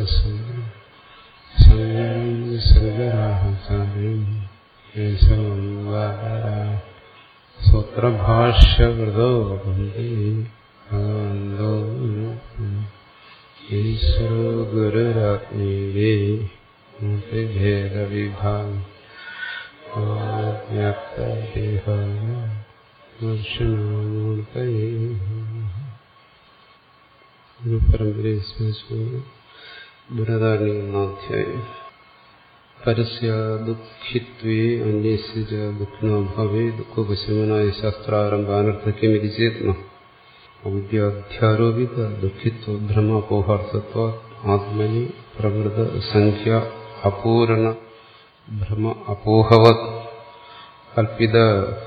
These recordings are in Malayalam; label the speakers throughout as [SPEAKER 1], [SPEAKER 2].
[SPEAKER 1] സൂത്രഭാഷ്യകൃതോ ഭവന്തി ഭഗവന്തോ ഈശ്വരോ ഗുരുരാത്മീയേ ഭേദവിഭാഗം പരമ്പരയെ സ്മരിച്ചുകൊണ്ട് ബൃഹദാരണ്യാധ്യായം പരസ്യ ദുഃഖിത്വേ അന്യസ്യ ച ദുഃഖിനോ ഭവേ ദുഃഖോപശമനായ ശാസ്ത്രാരംഭാനർത്ഥക്യമിതി ചേത്ന അവിദ്യാധ്യാരോപിത ദുഃഖിത്വ ഭ്രമപോഹാർത്ഥത്വ ആത്മനി പ്രകൃത സംഖ്യ അപൂരണ ഭ്രമ അപോഹവത് കൽപ്പിത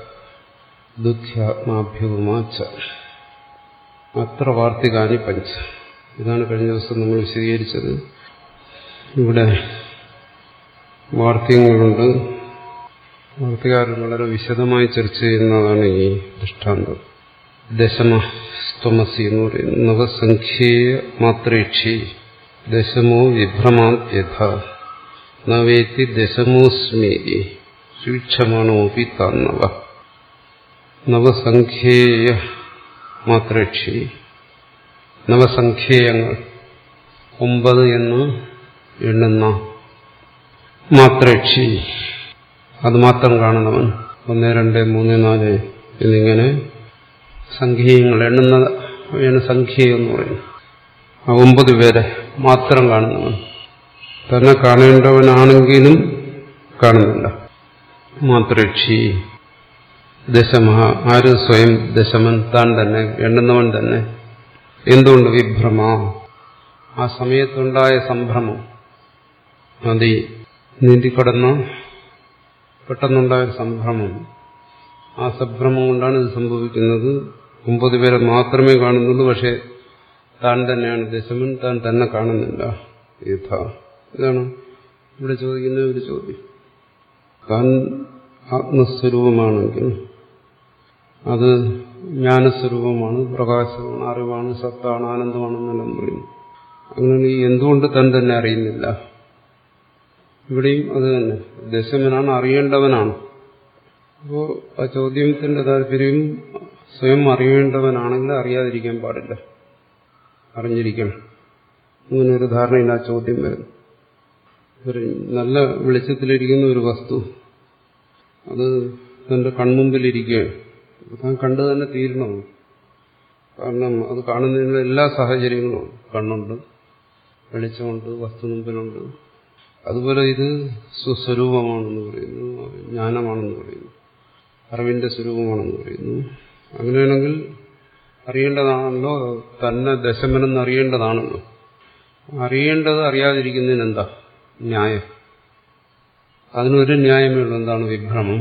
[SPEAKER 1] ദുഃഖ്യാത്മാഭ്യുമാച്ച അത്ര വാർത്തികാനി പഞ്ച ഇതാണ് കഴിഞ്ഞ ദിവസം നമ്മൾ വിശദീകരിച്ചത് ഇവിടെ വാർത്തകങ്ങളുണ്ട് വാർത്തകാരൻ വളരെ വിശദമായി ചർച്ച ചെയ്യുന്നതാണ് ഈ ദൃഷ്ടാന്തം ദശമ സ്ത്വമസി എന്ന് പറയുന്നത് നവസംഖ്യേയ മാത്രേക്ഷി ദശമോ വിഭ്രമാത്യഥ നവേത്തി ദശമോസ്മേതി സൂക്ഷമാണോപി തന്നവ നവസംഖ്യേയ മാത്രേക്ഷി നവസംഖ്യേയങ്ങൾ ഒമ്പത് എന്ന് എണ്ണുന്ന മാത്രേക്ഷി അത് മാത്രം കാണുന്നവൻ ഒന്ന് രണ്ട് മൂന്ന് നാല് എന്നിങ്ങനെ സംഖ്യങ്ങൾ എണ്ണുന്നതാണ് സംഖ്യ എന്ന് പറയുന്നത് ആ ഒമ്പത് പേരെ മാത്രം കാണുന്നവൻ തന്നെ കാണേണ്ടവനാണെങ്കിലും കാണുന്നില്ല മാത്രേക്ഷി ദശമഹ ആര് സ്വയം ദശമൻ താൻ തന്നെ എണ്ണുന്നവൻ തന്നെ എന്തുകൊണ്ട് വിഭ്രമ ആ സമയത്തുണ്ടായ സംഭ്രമം നദി നീന്തിക്കടന്ന് പെട്ടെന്നുണ്ടായ സംഭ്രമം ആ സംഭ്രമം കൊണ്ടാണ് ഇത് സംഭവിക്കുന്നത് ഒമ്പത് പേരെ മാത്രമേ കാണുന്നുള്ളൂ പക്ഷെ താൻ തന്നെയാണ് ദശമൻ താൻ തന്നെ കാണുന്നില്ല യഥ ഇതാണ് ഇവിടെ ചോദിക്കുന്ന ഒരു ചോദ്യം താൻ ആത്മസ്വരൂപമാണെങ്കിൽ അത് ജ്ഞാനസ്വരൂപമാണ് പ്രകാശമാണ് അറിവാണ് സത്താണ് ആനന്ദമാണെന്നെല്ലാം പറയുന്നു അങ്ങനെ എന്തുകൊണ്ട് താൻ തന്നെ അറിയുന്നില്ല ഇവിടെയും അത് തന്നെ ദശമനാണ് അറിയേണ്ടവനാണ് അപ്പോൾ ആ ചോദ്യത്തിന്റെ താല്പര്യം സ്വയം അറിയേണ്ടവനാണെങ്കിൽ അറിയാതിരിക്കാൻ പാടില്ല അറിഞ്ഞിരിക്കണം അങ്ങനെ ഒരു ധാരണയിൽ ആ ചോദ്യം വരുന്നു ഒരു നല്ല വെളിച്ചത്തിലിരിക്കുന്ന ഒരു വസ്തു അത് തന്റെ കൺമുമ്പിലിരിക്കുകയാണ് താൻ കണ്ടു തന്നെ തീരണം കാരണം അത് കാണുന്നതിനുള്ള എല്ലാ സാഹചര്യങ്ങളും കണ്ണുണ്ട് വെളിച്ചമുണ്ട് വസ്തു മുമ്പിലുണ്ട് അതുപോലെ ഇത് സ്വസ്വരൂപമാണെന്ന് പറയുന്നു ജ്ഞാനമാണെന്ന് പറയുന്നു അറിവിന്റെ സ്വരൂപമാണെന്ന് പറയുന്നു അങ്ങനെയാണെങ്കിൽ അറിയേണ്ടതാണല്ലോ തന്നെ ദശമനെന്ന് അറിയേണ്ടതാണല്ലോ അറിയേണ്ടത് അറിയാതിരിക്കുന്നതിനെന്താ ന്യായം അതിനൊരു ന്യായമേ ഉള്ളൂ എന്താണ് വിഭ്രമം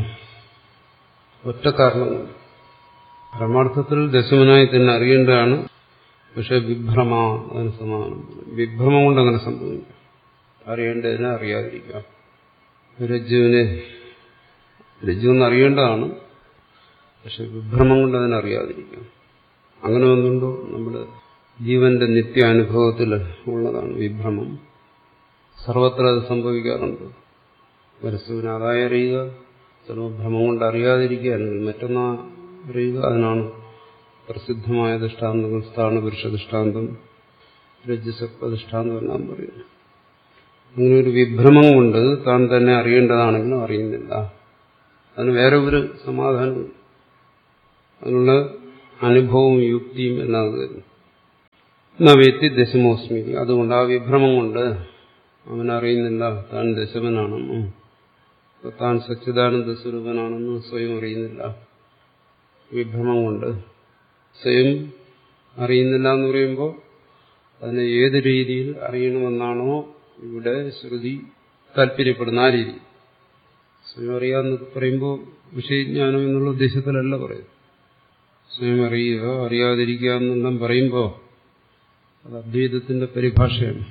[SPEAKER 1] ഒറ്റ കാരണം പരമാർത്ഥത്തിൽ ദശമനായി തന്നെ അറിയേണ്ടതാണ് പക്ഷെ വിഭ്രമ അതിന് സമാനം വിഭ്രമം കൊണ്ട് അങ്ങനെ സംഭവിക്കും അറിയേണ്ടതിനെ അറിയാതിരിക്കാം രജ്ജുവിനെ രജ്ജു എന്ന് അറിയേണ്ടതാണ് പക്ഷെ വിഭ്രമം കൊണ്ട് അതിനെ അറിയാതിരിക്കാം അങ്ങനെ ഒന്നുണ്ടോ നമ്മുടെ ജീവന്റെ നിത്യ അനുഭവത്തിൽ ഉള്ളതാണ് വിഭ്രമം സർവത്ര അത് സംഭവിക്കാറുണ്ട് വരസുവിനെ അതായി അറിയുക ചിലപ്പോൾ ഭ്രമം കൊണ്ട് അറിയാതിരിക്കുക അല്ലെങ്കിൽ മറ്റൊന്നാ അറിയുക അതിനാണ് പ്രസിദ്ധമായ ദൃഷ്ടാന്തങ്ങൾ സ്ഥാനപുരുഷ ദൃഷ്ടാന്തം രജ്ജസപ്പ ദൃഷ്ടാന്തം എല്ലാം പറയുന്നു അങ്ങനെ ഒരു വിഭ്രമം കൊണ്ട് താൻ തന്നെ അറിയേണ്ടതാണെങ്കിലും അറിയുന്നില്ല അതിന് വേറെ ഒരു സമാധാനം അതിനുള്ള അനുഭവവും യുക്തിയും എല്ലാം അത് തരുന്നു നവേത്തി ദശമോസ്മി അതുകൊണ്ട് ആ വിഭ്രമം കൊണ്ട് അവൻ അറിയുന്നില്ല താൻ ദശമനാണെന്നും താൻ സച്ചിദാനന്ദ സ്വരൂപനാണെന്നും സ്വയം അറിയുന്നില്ല വിഭ്രമം കൊണ്ട് സ്വയം അറിയുന്നില്ല എന്ന് പറയുമ്പോൾ അതിനെ ഏത് രീതിയിൽ അറിയണമെന്നാണോ ഇവിടെ ശ്രുതി താല്പര്യപ്പെടുന്ന ആ രീതി സ്വയം അറിയാന്ന് പറയുമ്പോൾ വിഷയജ്ഞാനം എന്നുള്ള ഉദ്ദേശത്തിലല്ല പറയുന്നത് സ്വയം അറിയുക അറിയാതിരിക്കുക എന്നെല്ലാം പറയുമ്പോൾ അത് അദ്വൈതത്തിന്റെ പരിഭാഷയാണ്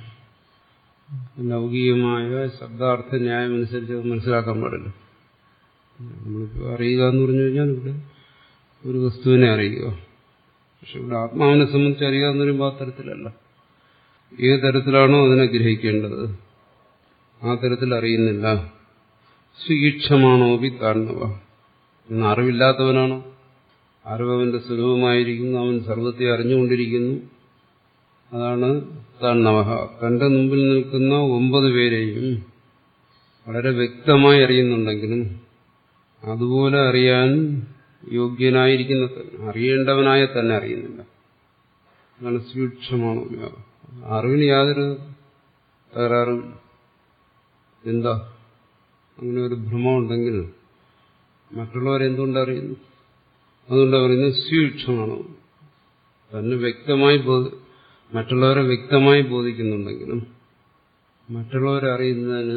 [SPEAKER 1] ലൗകികമായ ശബ്ദാർത്ഥ ന്യായം അനുസരിച്ച് അത് മനസ്സിലാക്കാൻ പാടില്ല നമ്മളിപ്പോൾ അറിയുക എന്ന് പറഞ്ഞു കഴിഞ്ഞാൽ ഇവിടെ ഒരു വസ്തുവിനെ അറിയുക പക്ഷെ ഇവിടെ ആത്മാവിനെ സംബന്ധിച്ച് അറിയുക എന്ന് പറയുമ്പോൾ അത്തരത്തിലല്ല ഏത് തരത്തിലാണോ അതിനെ ഗ്രഹിക്കേണ്ടത് ആ തരത്തിൽ അറിയുന്നില്ല സ്വീക്ഷമാണോപി താഴ്ന്നവ ഇന്ന് അറിവില്ലാത്തവനാണോ അറിവ് അവന്റെ സ്വരൂപമായിരിക്കുന്നു അവൻ സർവത്തെ അറിഞ്ഞുകൊണ്ടിരിക്കുന്നു അതാണ് താഴ്ന്നവഹ തന്റെ മുമ്പിൽ നിൽക്കുന്ന ഒമ്പത് പേരെയും വളരെ വ്യക്തമായി അറിയുന്നുണ്ടെങ്കിലും അതുപോലെ അറിയാൻ യോഗ്യനായിരിക്കുന്ന തന്നെ അറിയേണ്ടവനായ തന്നെ അറിയുന്നില്ല അതാണ് സൂക്ഷ്മമാണോ അറിവിന് യാതൊരു തകരാറും എന്താ അങ്ങനെ ഒരു ഭ്രമമുണ്ടെങ്കിൽ മറ്റുള്ളവരെന്തുകൊണ്ട് അറിയുന്നു അതുകൊണ്ട് പറയുന്നത് സൂക്ഷ്മമാണോ തന്നെ വ്യക്തമായി മറ്റുള്ളവരെ വ്യക്തമായി ബോധിക്കുന്നുണ്ടെങ്കിലും മറ്റുള്ളവരെ അറിയുന്നതിന്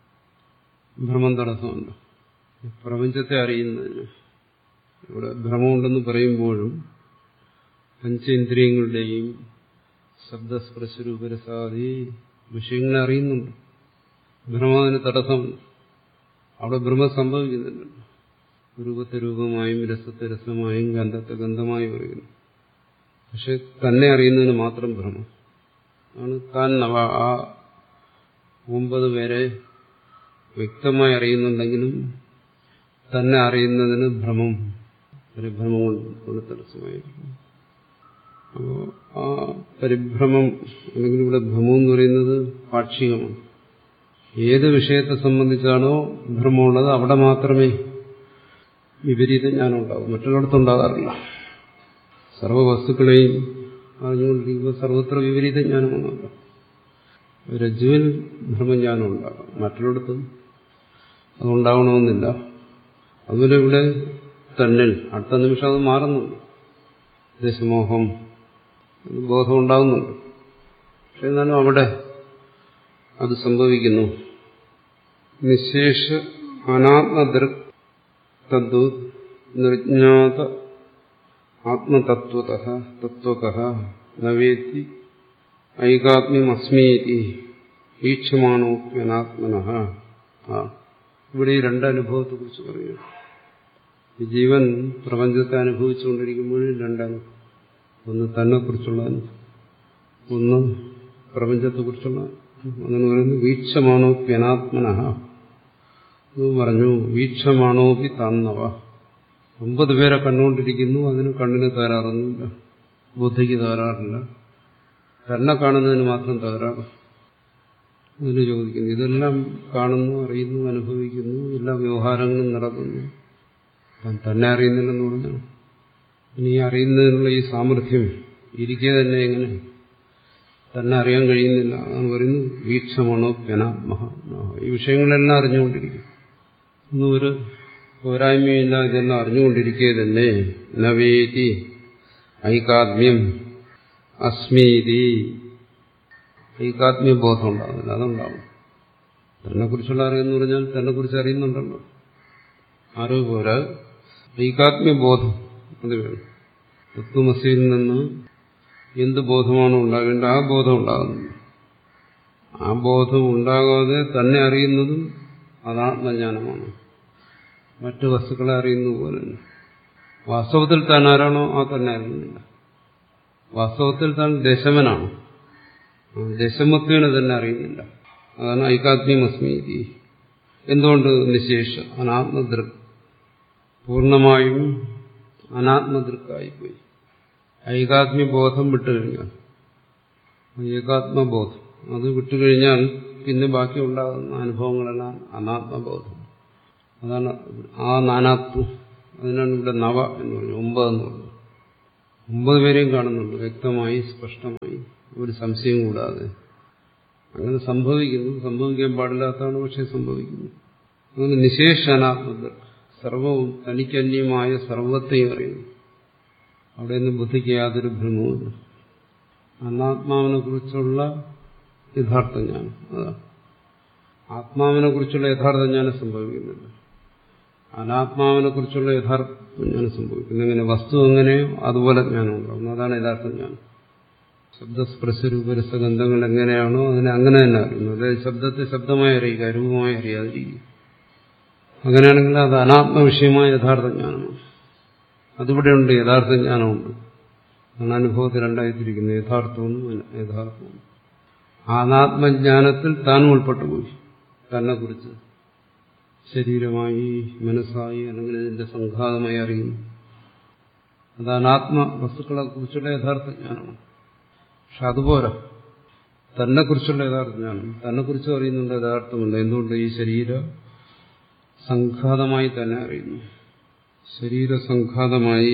[SPEAKER 1] ഭ്രമം തടസ്സമുണ്ട് പ്രപഞ്ചത്തെ അറിയുന്നതിന് ഇവിടെ ഭ്രമമുണ്ടെന്ന് പറയുമ്പോഴും പഞ്ചേന്ദ്രിയങ്ങളുടെയും ശബ്ദസ്പർശരൂപരസാദി വിഷയങ്ങളെ അറിയുന്നുണ്ട് ഭ്രമത്തിന് തടസ്സമുണ്ട് അവിടെ ഭ്രമം സംഭവിക്കുന്നില്ല രൂപത്തെ രൂപമായും രസത്തെ രസമായും ഗന്ധത്തെ ഗന്ധമായും അറിയുന്നു പക്ഷെ തന്നെ അറിയുന്നതിന് മാത്രം ഭ്രമം ആണ് താൻ നവ ആ ഒമ്പത് പേരെ വ്യക്തമായി അറിയുന്നുണ്ടെങ്കിലും തന്നെ അറിയുന്നതിന് ഭ്രമം പരിഭ്രമം കൊണ്ട് തടസ്സമായിരിക്കും അപ്പോൾ ആ പരിഭ്രമം അല്ലെങ്കിൽ ഇവിടെ ഭ്രമം എന്ന് പറയുന്നത് പാക്ഷികമാണ് ഏത് വിഷയത്തെ സംബന്ധിച്ചാണോ ഭ്രമമുള്ളത് അവിടെ മാത്രമേ വിപരീത ജ്ഞാനം ഉണ്ടാകും മറ്റുള്ളിടത്തുണ്ടാകാറില്ല സർവ്വ വസ്തുക്കളെയും അറിഞ്ഞുകൊണ്ടിരിക്കുമ്പോൾ സർവത്ര വിപരീത ജ്ഞാനമൊന്നുമല്ല രജ്ജുവിൽ ഭ്രമജ്ഞാനം ഉണ്ടാകാം മറ്റുള്ളിടത്തും അതുണ്ടാവണമെന്നില്ല അതുപോലെ ഇവിടെ തന്നിൽ അടുത്ത നിമിഷം അത് മാറുന്നുണ്ട് ദശമോഹം ബോധം ഉണ്ടാകുന്നുണ്ട് പക്ഷെ എന്നാലും അവിടെ അത് സംഭവിക്കുന്നു നിശേഷ അനാത്മദൃക് തദ്വ നിർജ്ഞാത ആത്മതത്വത തത്വക നവേത്തി ഐകാത്മ്യമസ്മീതി ഈക്ഷമാണോ അനാത്മന ഇവിടെ ഈ രണ്ടനുഭവത്തെക്കുറിച്ച് പറയുന്നു ഈ ജീവൻ പ്രപഞ്ചത്തെ അനുഭവിച്ചുകൊണ്ടിരിക്കുമ്പോഴും രണ്ടനുഭവം ഒന്ന് തന്നെക്കുറിച്ചുള്ള അനുഭവം ഒന്ന് പ്രപഞ്ചത്തെക്കുറിച്ചുള്ള അതെന്ന് പറയുന്നത് വീക്ഷമാണോ പ്യനാത്മന പറഞ്ഞു വീക്ഷമാണോപി തന്നവ ഒമ്പത് പേരെ കണ്ടുകൊണ്ടിരിക്കുന്നു അതിന് കണ്ണിന് തകരാറൊന്നുമില്ല ബുദ്ധിക്ക് തകരാറില്ല തന്നെ കാണുന്നതിന് മാത്രം തകരാറ് അതിന് ചോദിക്കുന്നു ഇതെല്ലാം കാണുന്നു അറിയുന്നു അനുഭവിക്കുന്നു എല്ലാ വ്യവഹാരങ്ങളും നടക്കുന്നു തന്നെ അറിയുന്നില്ലെന്ന് പറഞ്ഞു ഇനി അറിയുന്നതിനുള്ള ഈ സാമർഥ്യം ഇരിക്കെ തന്നെ എങ്ങനെ തന്നെ അറിയാൻ കഴിയുന്നില്ല അതാണ് പറയുന്നു വീക്ഷമാണോ പെനാത്മഹ ഈ വിഷയങ്ങളെല്ലാം അറിഞ്ഞുകൊണ്ടിരിക്കും ഒന്നും ഒരു പോരായ്മയില്ല ഇതെല്ലാം അറിഞ്ഞുകൊണ്ടിരിക്കെ തന്നെ നവേതി ഐകാത്മ്യം അസ്മീതി ഐകാത്മ്യ ബോധം ഉണ്ടാകുന്നില്ല അതുണ്ടാവും തന്നെക്കുറിച്ചുള്ള അറിയെന്ന് പറഞ്ഞാൽ തന്നെക്കുറിച്ച് അറിയുന്നുണ്ടല്ലോ ആരോ പോരാ ഐകാത്മ്യ ബോധം അത് വേണം തത്വമസിയിൽ നിന്ന് എന്ത് ബോധമാണോ ഉണ്ടാകേണ്ടത് ആ ബോധം ഉണ്ടാകുന്നു ആ ബോധം ഉണ്ടാകാതെ തന്നെ അറിയുന്നതും അതാത്മജ്ഞാനമാണ് മറ്റു വസ്തുക്കളെ അറിയുന്ന പോലെ വാസ്തവത്തിൽ താൻ ആരാണോ ആ തന്നെ അറിയുന്നില്ല വാസ്തവത്തിൽ താൻ ദശമനാണ് ദശമത്വേന തന്നെ അറിയുന്നില്ല അതാണ് ഐകാത്മ്യമസ്മീതി എന്തുകൊണ്ട് നിശേഷ അനാത്മദൃക് പൂർണ്ണമായും അനാത്മദൃക്കായിപ്പോയി ഐകാത്മ്യബോധം വിട്ടുകഴിഞ്ഞാൽ ഏകാത്മബോധം അത് വിട്ടുകഴിഞ്ഞാൽ പിന്നെ ബാക്കി ഉണ്ടാകുന്ന അനുഭവങ്ങളെല്ലാം അനാത്മബോധം അതാണ് ആ നാനാത്വം അതിനാണ് ഇവിടെ നവ എന്ന് പറഞ്ഞു ഒമ്പതെന്ന് പറഞ്ഞു ഒമ്പത് പേരെയും കാണുന്നുണ്ട് വ്യക്തമായി സ്പഷ്ടമായി ഒരു സംശയം കൂടാതെ അങ്ങനെ സംഭവിക്കുന്നു സംഭവിക്കാൻ പാടില്ലാത്തതാണ് പക്ഷെ സംഭവിക്കുന്നു അങ്ങനെ നിശേഷ അനാത്മത സർവവും തനിക്കന്യമായ സർവത്തെയും അറിയുന്നു അവിടെ നിന്ന് ബുദ്ധിക്ക് യാതൊരു ഭ്രമവുമില്ല അനാത്മാവിനെ കുറിച്ചുള്ള യഥാർത്ഥ ജ്ഞാനം അതാണ് ആത്മാവിനെ കുറിച്ചുള്ള യഥാർത്ഥ ജ്ഞാനം സംഭവിക്കുന്നില്ല അനാത്മാവിനെ കുറിച്ചുള്ള യഥാർത്ഥ ജ്ഞാനം സംഭവിക്കുന്നു എങ്ങനെ വസ്തു എങ്ങനെയോ അതുപോലെ ജ്ഞാനം ഉണ്ടാകുന്നു അതാണ് യഥാർത്ഥ ജ്ഞാനം ശബ്ദസ്പർശരൂപരസഗന്ധങ്ങൾ എങ്ങനെയാണോ അതിനെ അങ്ങനെ തന്നെ അറിയുന്നു അതായത് ശബ്ദത്തെ ശബ്ദമായി അറിയുക രൂപമായി അറിയാതിരിക്കുക അങ്ങനെയാണെങ്കിൽ അത് അനാത്മവിഷയമായ യഥാർത്ഥ ജ്ഞാനമാണ് അതിവിടെയുണ്ട് യഥാർത്ഥ ജ്ഞാനമുണ്ട് ആണ് അനുഭവത്തിൽ രണ്ടായിത്തിരിക്കുന്നത് യഥാർത്ഥവും യഥാർത്ഥവും അനാത്മജ്ഞാനത്തിൽ താനും ഉൾപ്പെട്ടുപോയി തന്നെ കുറിച്ച് ശരീരമായി മനസ്സായി അല്ലെങ്കിൽ ഇതിന്റെ സംഘാതമായി അറിയുന്നു അത് അനാത്മ വസ്തുക്കളെ കുറിച്ചുള്ള യഥാർത്ഥ ജ്ഞാനമാണ് പക്ഷെ അതുപോലെ തന്നെ കുറിച്ചുള്ള യഥാർത്ഥ ജ്ഞാനം തന്നെ കുറിച്ച് അറിയുന്നുണ്ട് യഥാർത്ഥമുണ്ട് എന്തുകൊണ്ട് ഈ ശരീര സംഘാതമായി തന്നെ അറിയുന്നു ശരീര സംഘാതമായി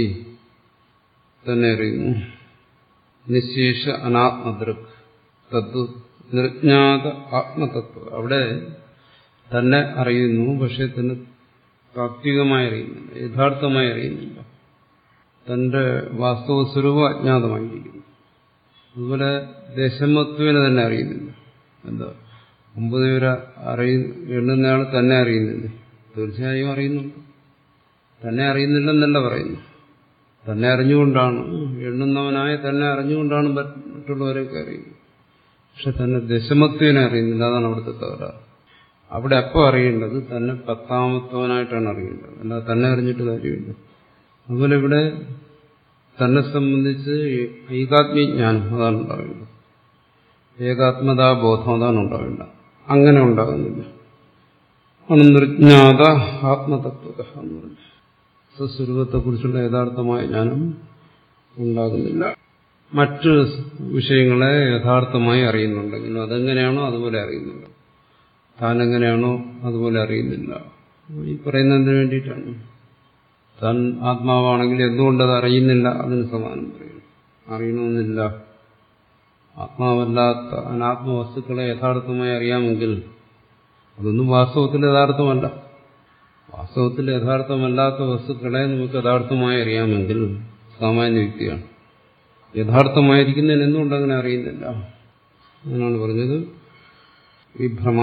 [SPEAKER 1] തന്നെ അറിയുന്നു നിശേഷ അനാത്മദൃക് തത്വ നിർജ്ഞാത ആത്മതത്വം അവിടെ തന്നെ അറിയുന്നു പക്ഷെ തന്നെ താത്വികമായി അറിയുന്നില്ല യഥാർത്ഥമായി അറിയുന്നില്ല തന്റെ വാസ്തവ സ്വരൂപം അജ്ഞാതമായിരിക്കുന്നു അതുപോലെ ദശമത്വനെ തന്നെ അറിയുന്നില്ല എന്താ ഒമ്പത് പേര് അറിയ എണ്ണുന്നയാൾ തന്നെ അറിയുന്നില്ല തീർച്ചയായും അറിയുന്നുണ്ട് തന്നെ അറിയുന്നില്ലെന്നല്ല പറയുന്നു തന്നെ അറിഞ്ഞുകൊണ്ടാണ് എണ്ണുന്നവനായ തന്നെ അറിഞ്ഞുകൊണ്ടാണ് മറ്റുള്ളവരെയൊക്കെ അറിയുന്നത് പക്ഷെ തന്നെ ദശമത്വനെ അറിയുന്നില്ല അതാണ് അവിടുത്തെ തകരാറ് അവിടെ അപ്പോൾ അറിയേണ്ടത് തന്നെ പത്താമത്തവനായിട്ടാണ് അറിയേണ്ടത് അല്ലാതെ തന്നെ അറിഞ്ഞിട്ട് കാര്യമില്ല അതുപോലെ ഇവിടെ തന്നെ സംബന്ധിച്ച് ഏകാത്മജ്ഞാനം അതാണ് ഉണ്ടാവേണ്ടത് ഏകാത്മതാബോധം അതാണ് ഉണ്ടാവേണ്ടത് അങ്ങനെ ഉണ്ടാകുന്നില്ല ആണ് നിർജ്ഞാത ആത്മതത്വത എന്ന് പറഞ്ഞു സ്വസ്വരൂപത്തെക്കുറിച്ചുള്ള യഥാർത്ഥമായ ജ്ഞാനം ഉണ്ടാകുന്നില്ല മറ്റ് വിഷയങ്ങളെ യഥാർത്ഥമായി അറിയുന്നുണ്ടെങ്കിലും അതെങ്ങനെയാണോ അതുപോലെ അറിയുന്നുണ്ട് താൻ എങ്ങനെയാണോ അതുപോലെ അറിയുന്നില്ല ഈ പറയുന്നതിന് വേണ്ടിയിട്ടാണ് താൻ ആത്മാവാണെങ്കിൽ എന്തുകൊണ്ടത് അറിയുന്നില്ല അതിന് സമാനം പറയുന്നു അറിയണമെന്നില്ല ആത്മാവല്ലാത്ത അനാത്മവസ്തുക്കളെ യഥാർത്ഥമായി അറിയാമെങ്കിൽ അതൊന്നും വാസ്തവത്തിൽ യഥാർത്ഥമല്ല വാസ്തവത്തിൽ യഥാർത്ഥമല്ലാത്ത വസ്തുക്കളെ നമുക്ക് യഥാർത്ഥമായി അറിയാമെങ്കിൽ സാമാന്യ വ്യക്തിയാണ് യഥാർത്ഥമായിരിക്കുന്നതിന് എന്തുകൊണ്ട് അങ്ങനെ അറിയുന്നില്ല എന്നാണ് പറഞ്ഞത് വിഭ്രമ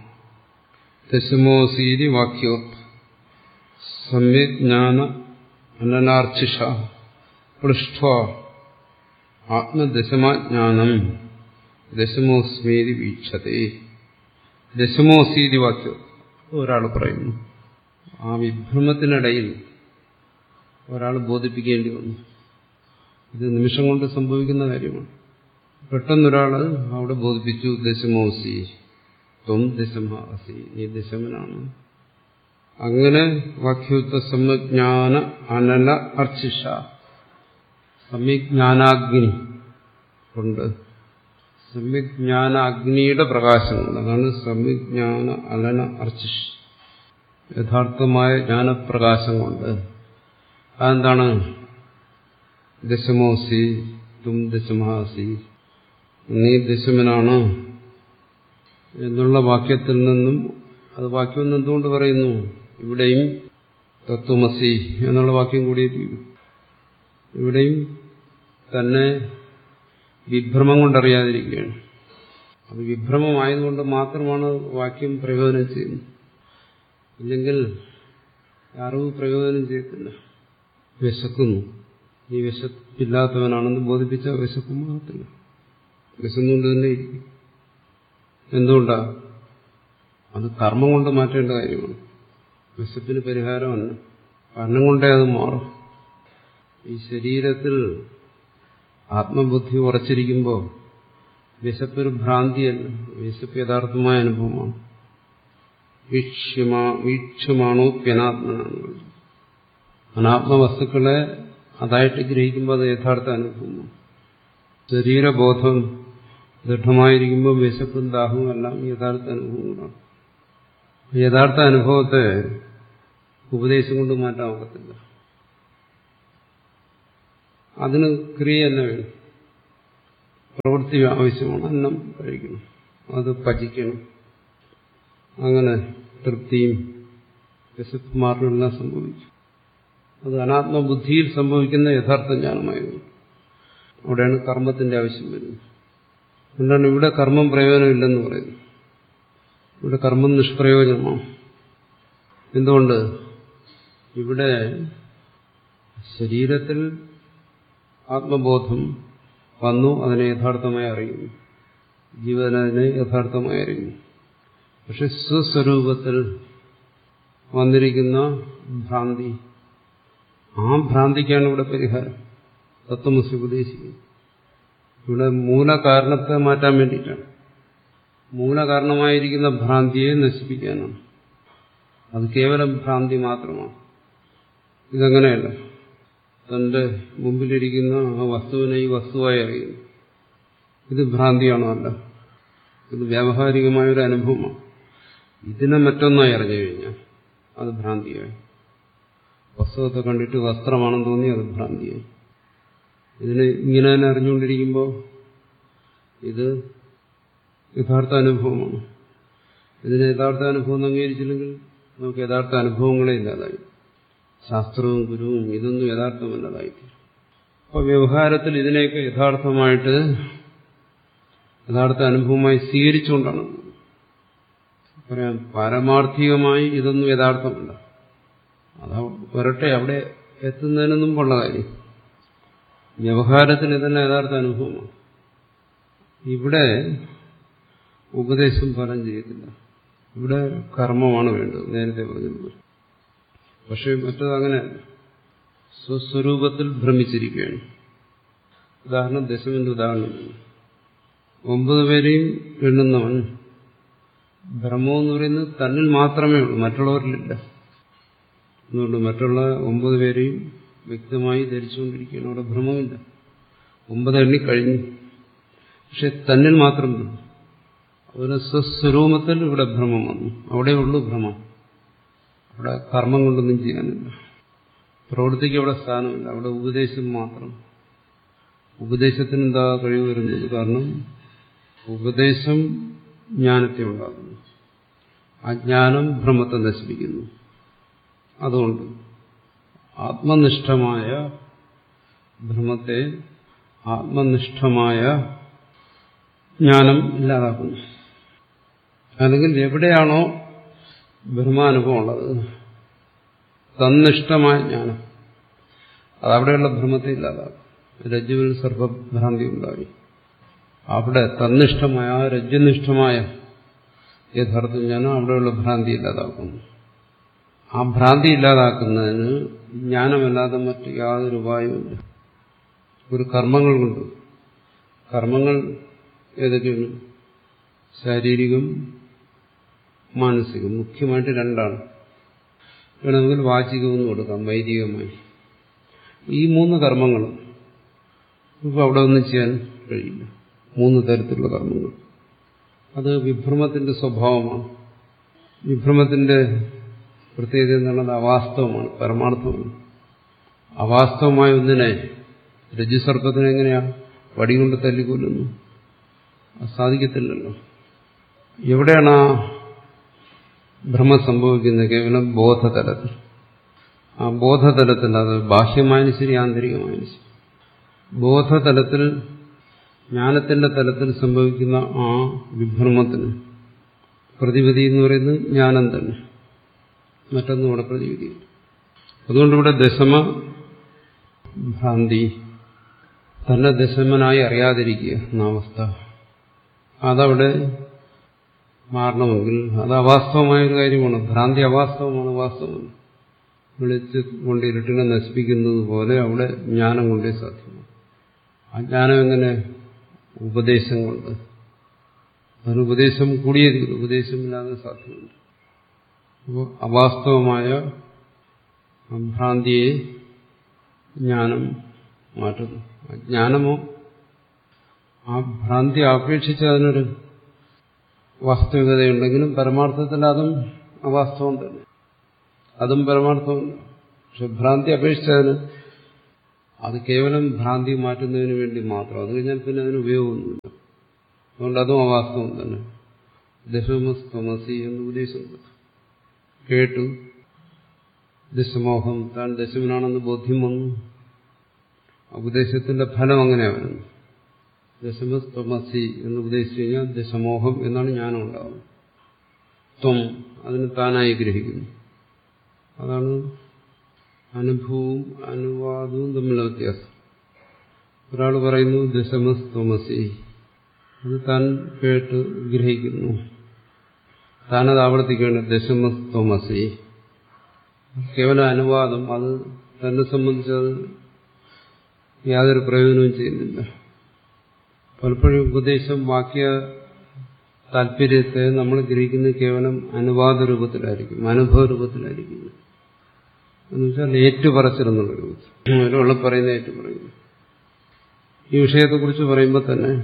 [SPEAKER 1] ദശമോസീരി വാക്യോത് സമ്യജ്ഞാന അനനാർച്ചിഷ പൃഷ്ഠ ആത്മദശമാജ്ഞാനം ദശമോസ്മീതി വീക്ഷതേ ദശമോസീതി വാക്യം ഒരാൾ പറയുന്നു ആ വിഭ്രമത്തിനിടയിൽ ഒരാൾ ബോധിപ്പിക്കേണ്ടി വന്നു ഇത് നിമിഷം കൊണ്ട് സംഭവിക്കുന്ന കാര്യമാണ് പെട്ടെന്നൊരാൾ അവിടെ ബോധിപ്പിച്ചു ദശമോസി ത്വം ദശമാസി നീ ദശമനാണ് അങ്ങനെ വാക്യുത്ത സമ്യജ്ഞാന അനല അർച്ചിഷ സമ്യജ്ഞാനാഗ്നി കൊണ്ട് സമ്യജ്ഞാന അഗ്നിയുടെ പ്രകാശം കൊണ്ട് അതാണ് സമ്യജ്ഞാന അലന അർച്ചിഷ് യഥാർത്ഥമായ ജ്ഞാനപ്രകാശം കൊണ്ട് അതെന്താണ് ദശമോസി തും ദശമഹാസി നീ ദശമനാണ് എന്നുള്ള വാക്യത്തിൽ നിന്നും അത് വാക്യം എന്തുകൊണ്ട് പറയുന്നു ഇവിടെയും തത്വമസി എന്നുള്ള വാക്യം കൂടി ഇവിടെയും തന്നെ വിഭ്രമം കൊണ്ടറിയാതിരിക്കുകയാണ് അത് വിഭ്രമമായതുകൊണ്ട് മാത്രമാണ് വാക്യം പ്രയോജനം ചെയ്യുന്നത് ഇല്ലെങ്കിൽ അറിവ് പ്രയോജനം ചെയ്യത്തില്ല വിശക്കുന്നു നീ വിശപ്പില്ലാത്തവനാണെന്ന് ബോധിപ്പിച്ച വിശക്കും മാറത്തില്ല വിശന്നുകൊണ്ട് തന്നെ ഇരിക്കും എന്തുകൊണ്ടാ അത് കർമ്മം കൊണ്ട് മാറ്റേണ്ട കാര്യമാണ് വിശപ്പിന് പരിഹാരമല്ല കർണം കൊണ്ടേ അത് മാറും ഈ ശരീരത്തിൽ ആത്മബുദ്ധി ഉറച്ചിരിക്കുമ്പോൾ വിശപ്പൊരു ഭ്രാന്തിയല്ല വിശപ്പ് യഥാർത്ഥമായ അനുഭവമാണ് വീക്ഷമാണോ പ്യനാത്മനാണ് അനാത്മവസ്തുക്കളെ അതായിട്ട് ഗ്രഹിക്കുമ്പോൾ അത് യഥാർത്ഥ അനുഭവമാണ് ശരീരബോധം ദൃഢമായിരിക്കുമ്പോൾ വിശപ്പും ദാഹവും എല്ലാം യഥാർത്ഥ അനുഭവങ്ങളാണ് യഥാർത്ഥ അനുഭവത്തെ ഉപദേശം കൊണ്ട് മാറ്റാൻ ഒക്കത്തില്ല അതിന് ക്രിയ തന്നെ വേണം പ്രവൃത്തി ആവശ്യമാണ് അന്നം കഴിക്കണം അത് പചിക്കണം അങ്ങനെ തൃപ്തിയും വിശപ്പുമാറിനെല്ലാം സംഭവിക്കും അത് അനാത്മബുദ്ധിയിൽ സംഭവിക്കുന്ന യഥാർത്ഥ ജ്ഞാനമായിരുന്നു അവിടെയാണ് കർമ്മത്തിന്റെ ആവശ്യം വരുന്നത് അതുകൊണ്ടാണ് ഇവിടെ കർമ്മം പ്രയോജനമില്ലെന്ന് പറയുന്നത് ഇവിടെ കർമ്മം നിഷ്പ്രയോജനമാണ് എന്തുകൊണ്ട് ഇവിടെ ശരീരത്തിൽ ആത്മബോധം വന്നു അതിനെ യഥാർത്ഥമായി അറിയുന്നു ജീവൻ അതിനെ യഥാർത്ഥമായി അറിയുന്നു പക്ഷെ സ്വസ്വരൂപത്തിൽ വന്നിരിക്കുന്ന ഭ്രാന്തി ആ ഭ്രാന്തിക്കാണ് ഇവിടെ പരിഹാരം തത്വമസി ഉപദേശിക്കുന്നത് ഇവിടെ മൂലകാരണത്തെ മാറ്റാൻ വേണ്ടിയിട്ടാണ് മൂലകാരണമായിരിക്കുന്ന ഭ്രാന്തിയെ നശിപ്പിക്കാനാണ് അത് കേവലം ഭ്രാന്തി മാത്രമാണ് ഇതങ്ങനെയല്ല തന്റെ മുമ്പിലിരിക്കുന്ന ആ വസ്തുവിനെ ഈ വസ്തുവായി അറിയുന്നു ഇത് ഭ്രാന്തിയാണോ അല്ല ഇത് വ്യാവഹാരികമായ ഒരു അനുഭവമാണ് ഇതിനെ മറ്റൊന്നായി അറിഞ്ഞു കഴിഞ്ഞാൽ അത് ഭ്രാന്തിയായി വസ്തുവത്തെ കണ്ടിട്ട് വസ്ത്രമാണെന്ന് തോന്നി അത് ഭ്രാന്തിയായി ഇതിനെ ഇങ്ങനെ തന്നെ അറിഞ്ഞുകൊണ്ടിരിക്കുമ്പോൾ ഇത് യഥാർത്ഥ അനുഭവമാണ് ഇതിന് യഥാർത്ഥ അനുഭവം അംഗീകരിച്ചില്ലെങ്കിൽ നമുക്ക് യഥാർത്ഥ അനുഭവങ്ങളെ ഇല്ലാതായി ശാസ്ത്രവും ഗുരുവും ഇതൊന്നും യഥാർത്ഥമല്ലതായി അപ്പോൾ വ്യവഹാരത്തിൽ ഇതിനെയൊക്കെ യഥാർത്ഥമായിട്ട് യഥാർത്ഥ അനുഭവമായി സ്വീകരിച്ചുകൊണ്ടാണ് പറയാം പാരമാർത്ഥികമായി ഇതൊന്നും യഥാർത്ഥമല്ല അത് വരട്ടെ അവിടെ എത്തുന്നതിന് മുമ്പുള്ള കാര്യം വ്യവഹാരത്തിൽ ഇതന്നെ യഥാർത്ഥ അനുഭവമാണ് ഇവിടെ ഉപദേശം ഫലം ചെയ്യത്തില്ല ഇവിടെ കർമ്മമാണ് വേണ്ടത് നേരത്തെ പറഞ്ഞതുപോലെ പക്ഷെ മറ്റത് അങ്ങനെ സ്വസ്വരൂപത്തിൽ ഭ്രമിച്ചിരിക്കുകയാണ് ഉദാഹരണം ദശമിന്റെ ഉദാഹരണം ഒമ്പത് പേരെയും എണ്ണുന്നവൻ ഭ്രമം എന്ന് പറയുന്നത് തന്നിൽ മാത്രമേ ഉള്ളൂ മറ്റുള്ളവരിലില്ല അതുകൊണ്ട് മറ്റുള്ള ഒമ്പത് പേരെയും വ്യക്തമായി ധരിച്ചുകൊണ്ടിരിക്കുകയാണ് അവിടെ ഭ്രമമില്ല ഒമ്പത് എണ്ണി കഴിഞ്ഞു പക്ഷെ തന്നിൽ മാത്രം അതുപോലെ സ്വസ്വരൂപത്തിൽ ഇവിടെ ഭ്രമം വന്നു അവിടെ ഉള്ളൂ ഭ്രമം അവിടെ കർമ്മം കൊണ്ടൊന്നും ചെയ്യാനില്ല പ്രവൃത്തിക്ക് അവിടെ സ്ഥാനമില്ല അവിടെ ഉപദേശം മാത്രം ഉപദേശത്തിന് എന്താ കഴിവ് വരുന്നത് കാരണം ഉപദേശം ജ്ഞാനത്തെ ഉണ്ടാകുന്നു അജ്ഞാനം ഭ്രമത്തെ നശിപ്പിക്കുന്നു അതുകൊണ്ട് ആത്മനിഷ്ഠമായ ഭ്രമത്തെ ആത്മനിഷ്ഠമായ ജ്ഞാനം ഇല്ലാതാക്കുന്നു അല്ലെങ്കിൽ എവിടെയാണോ ബ്രഹ്മാനുഭവം ഉള്ളത് തന്നിഷ്ടമായ ജ്ഞാനം അതവിടെയുള്ള ഭ്രമത്തെ ഇല്ലാതാക്കും രജ്ജുവിൽ സർവഭ്രാന്തി ഉണ്ടായി അവിടെ തന്നിഷ്ടമായ ആ രജ്ജുനിഷ്ഠമായ യഥാർത്ഥ ജ്ഞാനം അവിടെയുള്ള ഭ്രാന്തി ഇല്ലാതാക്കുന്നു ആ ഭ്രാന്തി ഇല്ലാതാക്കുന്നതിന് ജ്ഞാനമല്ലാതെ മറ്റ് യാതൊരു ഉപായവുമില്ല ഒരു കർമ്മങ്ങൾ കൊണ്ട് കർമ്മങ്ങൾ ഏതൊക്കെയാണ് ശാരീരികം മാനസികം മുഖ്യമായിട്ട് രണ്ടാണ് വേണമെങ്കിൽ വാചികമെന്ന് കൊടുക്കാം വൈദികമായി ഈ മൂന്ന് കർമ്മങ്ങളും ഇപ്പം അവിടെ ഒന്നും ചെയ്യാൻ കഴിയില്ല മൂന്ന് തരത്തിലുള്ള കർമ്മങ്ങൾ അത് വിഭ്രമത്തിന്റെ സ്വഭാവമാണ് വിഭ്രമത്തിന്റെ പ്രത്യേകത എന്താണ് അത് അവാസ്തവമാണ് പരമാർത്ഥമാണ് അവാസ്തവമായ ഒന്നിനെ രജുസർപ്പത്തിനെ എങ്ങനെയാ വടികൊണ്ട് തല്ലിക്കൊല്ലുന്നു അത് സാധിക്കത്തില്ലല്ലോ എവിടെയാണ് ആ ഭ്രമം സംഭവിക്കുന്നത് കേവലം ബോധതലത്തിൽ ആ ബോധതലത്തിൽ അത് ബാഹ്യമായാലും ശരി ആന്തരികമായാലും ശരി ബോധതലത്തിൽ ജ്ഞാനത്തിന്റെ തലത്തിൽ സംഭവിക്കുന്ന ആ വിഭ്രമത്തിന് പ്രതിവിധി എന്ന് പറയുന്നത് ജ്ഞാനം തന്നെ മറ്റൊന്നും ഇവിടെ പ്രതിവിധി അതുകൊണ്ട് ഇവിടെ ദശമ ഭ്രാന്തി തന്നെ ദശമനായി അറിയാതിരിക്കുക എന്ന അവസ്ഥ അതവിടെ മാറണമെങ്കിൽ അത് അവാസ്തവമായൊരു കാര്യമാണ് ഭ്രാന്തി അവാസ്തവമാണ് വാസ്തവമാണ് വിളിച്ച് കൊണ്ട് ഇരുട്ടിനെ നശിപ്പിക്കുന്നത് പോലെ അവിടെ ജ്ഞാനം കൊണ്ടേ സാധ്യമാണ് ആ ജ്ഞാനം എങ്ങനെ ഉപദേശം കൊണ്ട് അതിന് ഉപദേശം കൂടിയേ തീരും ഉപദേശമില്ലാതെ സാധ്യമല്ല അപ്പോൾ അവാസ്തവമായ ഭ്രാന്തിയെ ജ്ഞാനം മാറ്റുന്നു ജ്ഞാനമോ ആ ഭ്രാന്തി അപേക്ഷിച്ച് അതിനൊരു വാസ്തവികതയുണ്ടെങ്കിലും പരമാർത്ഥത്തിൽ അതും അവാസ്തവം തന്നെ അതും പരമാർത്ഥമല്ല പക്ഷെ ഭ്രാന്തി അപേക്ഷിച്ചതിന് അത് കേവലം ഭ്രാന്തി മാറ്റുന്നതിന് വേണ്ടി മാത്രം അത് കഴിഞ്ഞാൽ പിന്നെ അതിന് ഉപയോഗമൊന്നുമില്ല അതുകൊണ്ട് അതും അവാസ്തവം തന്നെ ദശമസ്തമസി എന്ന് ഉപദേശം കേട്ടു ദശമോഹം താൻ ദശമനാണെന്ന് ബോധ്യം വന്നു ഉപദേശത്തിന്റെ ഫലം അങ്ങനെയാണ് വരുന്നത് ദശമസ്തമസി എന്ന് ഉപദേശിച്ചു കഴിഞ്ഞാൽ ദശമോഹം എന്നാണ് ജ്ഞാനം ഉണ്ടാകുന്നത് ത്വം അതിന് താനായി ഗ്രഹിക്കുന്നു അതാണ് അനുഭവവും അനുവാദവും തമ്മിലുള്ള വ്യത്യാസം ഒരാൾ പറയുന്നു ദശമസ്തമസി അത് താൻ കേട്ട് ഗ്രഹിക്കുന്നു താനത് ആവർത്തിക്കേണ്ട ദശമസ്തമസി കേവല അനുവാദം അത് തന്നെ സംബന്ധിച്ചത് യാതൊരു പ്രയോജനവും ചെയ്യുന്നില്ല പലപ്പോഴും ഉപദേശം വാക്യ താല്പര്യത്തെ നമ്മൾ ഗ്രഹിക്കുന്നത് കേവലം അനുവാദ രൂപത്തിലായിരിക്കും അനുഭവ രൂപത്തിലായിരിക്കും എന്ന് വെച്ചാൽ ഏറ്റുപറച്ചിലെന്നുള്ള രൂപത്തിൽ ഒരാൾ പറയുന്ന ഏറ്റുപറയുന്നു ഈ വിഷയത്തെക്കുറിച്ച് പറയുമ്പോൾ തന്നെ